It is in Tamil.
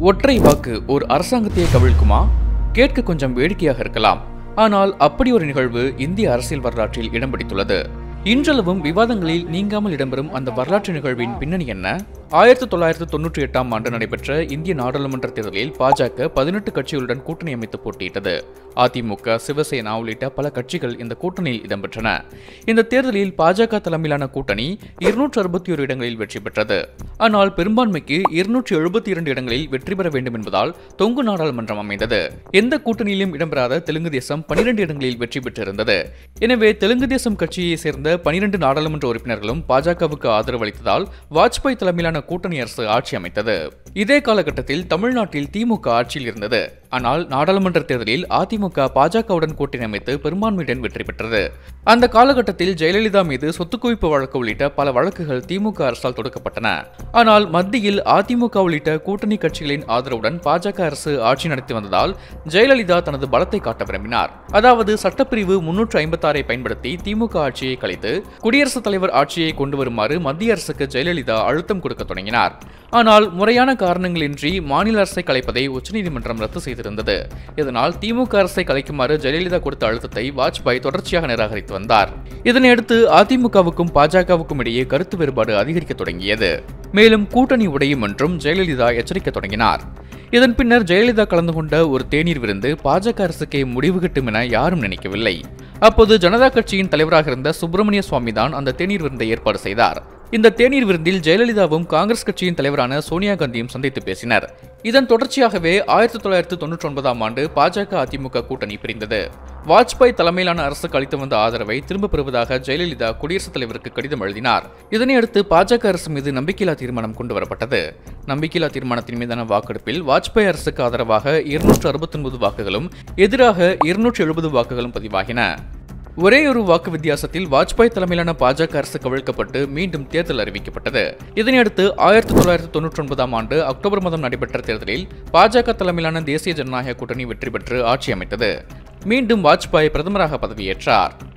ஒற்றை வாக்கு ஒரு அரசாங்கத்தையே கவிழ்க்குமா கேட்க கொஞ்சம் வேடிக்கையாக இருக்கலாம் ஆனால் அப்படி ஒரு நிகழ்வு இந்திய அரசியல் வரலாற்றில் இடம் பிடித்துள்ளது இன்றளவும் விவாதங்களில் நீங்காமல் இடம்பெறும் அந்த வரலாற்று நிகழ்வின் பின்னணி என்ன ஆயிரத்தி தொள்ளாயிரத்து தொன்னூற்றி எட்டாம் ஆண்டு நடைபெற்ற இந்திய நாடாளுமன்ற தேர்தலில் பாஜக பதினெட்டு கட்சிகளுடன் கூட்டணி அமைத்து போட்டியிட்டது அதிமுக சிவசேனா உள்ளிட்ட பல கட்சிகள் இந்த கூட்டணியில் இடம்பெற்றன இந்த தேர்தலில் பாஜக தலைமையிலான கூட்டணி இருநூற்று அறுபத்தி ஒரு இடங்களில் வெற்றி பெற்றது ஆனால் பெரும்பான்மைக்கு இருநூற்றி எழுபத்தி இரண்டு இடங்களில் வெற்றி பெற வேண்டும் என்பதால் தொங்கு நாடாளுமன்றம் அமைந்தது எந்த கூட்டணியிலும் இடம்பெறாத தெலுங்கு தேசம் பனிரெண்டு இடங்களில் வெற்றி பெற்றிருந்தது எனவே தெலுங்கு தேசம் கட்சியை சேர்ந்த பனிரெண்டு நாடாளுமன்ற உறுப்பினர்களும் பாஜகவுக்கு ஆதரவு அளித்ததால் வாஜ்பாய் தலைமையிலான கூட்டணி அரசு ஆட்சி அமைத்தது இதே காலகட்டத்தில் தமிழ்நாட்டில் திமுக ஆட்சியில் இருந்தது ஆனால் நாடாளுமன்ற தேர்தலில் அதிமுக பாஜகவுடன் கூட்டணி அமைத்து பெரும்பான்மையுடன் வெற்றி பெற்றது அந்த காலகட்டத்தில் ஜெயலலிதா மீது சொத்து குவிப்பு வழக்கு உள்ளிட்ட பல வழக்குகள் திமுக அரசால் தொடுக்கப்பட்டன ஆனால் மத்தியில் அதிமுக உள்ளிட்ட கூட்டணி கட்சிகளின் ஆதரவுடன் பாஜக அரசு ஆட்சி நடத்தி வந்ததால் ஜெயலலிதா தனது பலத்தை காட்ட விரும்பினார் அதாவது சட்டப்பிரிவு முன்னூற்று ஐம்பத்தாறை பயன்படுத்தி திமுக ஆட்சியை கலைத்து குடியரசுத் தலைவர் ஆட்சியை கொண்டு வருமாறு மத்திய அரசுக்கு ஜெயலலிதா அழுத்தம் கொடுக்க தொடங்கினார் ஆனால் முறையான காரணங்களின்றி மாநில அரசை கலைப்பதை உச்சநீதிமன்றம் ரத்து செய்திருந்தது இதனால் திமுக அரசை கலைக்குமாறு ஜெயலலிதா கொடுத்த அழுத்தத்தை வாஜ்பாய் தொடர்ச்சியாக நிராகரித்து வந்தார் இதனையடுத்து அதிமுகவுக்கும் பாஜகவுக்கும் இடையே கருத்து வேறுபாடு அதிகரிக்க தொடங்கியது மேலும் கூட்டணி உடையும் என்றும் ஜெயலலிதா எச்சரிக்க தொடங்கினார் இதன் பின்னர் ஜெயலலிதா கலந்து கொண்ட ஒரு தேநீர் விருந்து பாஜக அரசுக்கே முடிவு கட்டும் என யாரும் நினைக்கவில்லை அப்போது ஜனதா கட்சியின் தலைவராக இருந்த சுப்பிரமணிய சுவாமி தான் அந்த தேநீர் விருந்தை ஏற்பாடு செய்தார் இந்த தேநீர் விருந்தில் ஜெயலலிதாவும் காங்கிரஸ் கட்சியின் தலைவரான சோனியா காந்தியும் சந்தித்து பேசினர் இதன் தொடர்ச்சியாகவே ஆயிரத்தி தொள்ளாயிரத்து தொன்னூற்றி ஒன்பதாம் ஆண்டு பாஜக அதிமுக கூட்டணி பிரிந்தது வாஜ்பாய் தலைமையிலான அரசுக்கு அளித்து வந்த ஆதரவை திரும்பப் பெறுவதாக ஜெயலலிதா குடியரசுத் தலைவருக்கு கடிதம் எழுதினார் இதனையடுத்து பாஜக அரசு மீது நம்பிக்கையில்லா தீர்மானம் கொண்டு வரப்பட்டது நம்பிக்கையில்லா தீர்மானத்தின் மீதான வாக்கெடுப்பில் வாஜ்பாய் அரசுக்கு ஆதரவாக இருநூற்று அறுபத்தொன்பது வாக்குகளும் எதிராக இருநூற்று எழுபது வாக்குகளும் பதிவாகின ஒரே ஒரு வாக்கு வித்தியாசத்தில் வாஜ்பாய் தலைமையிலான பாஜக அரசு கவிழ்க்கப்பட்டு மீண்டும் தேர்தல் அறிவிக்கப்பட்டது இதனையடுத்து ஆயிரத்தி தொள்ளாயிரத்தி தொன்னூற்றி ஒன்பதாம் ஆண்டு அக்டோபர் மாதம் நடைபெற்ற தேர்தலில் பாஜக தலைமையிலான தேசிய ஜனநாயக கூட்டணி வெற்றி பெற்று ஆட்சி அமைத்தது மீண்டும் வாஜ்பாய் பிரதமராக பதவியேற்றார்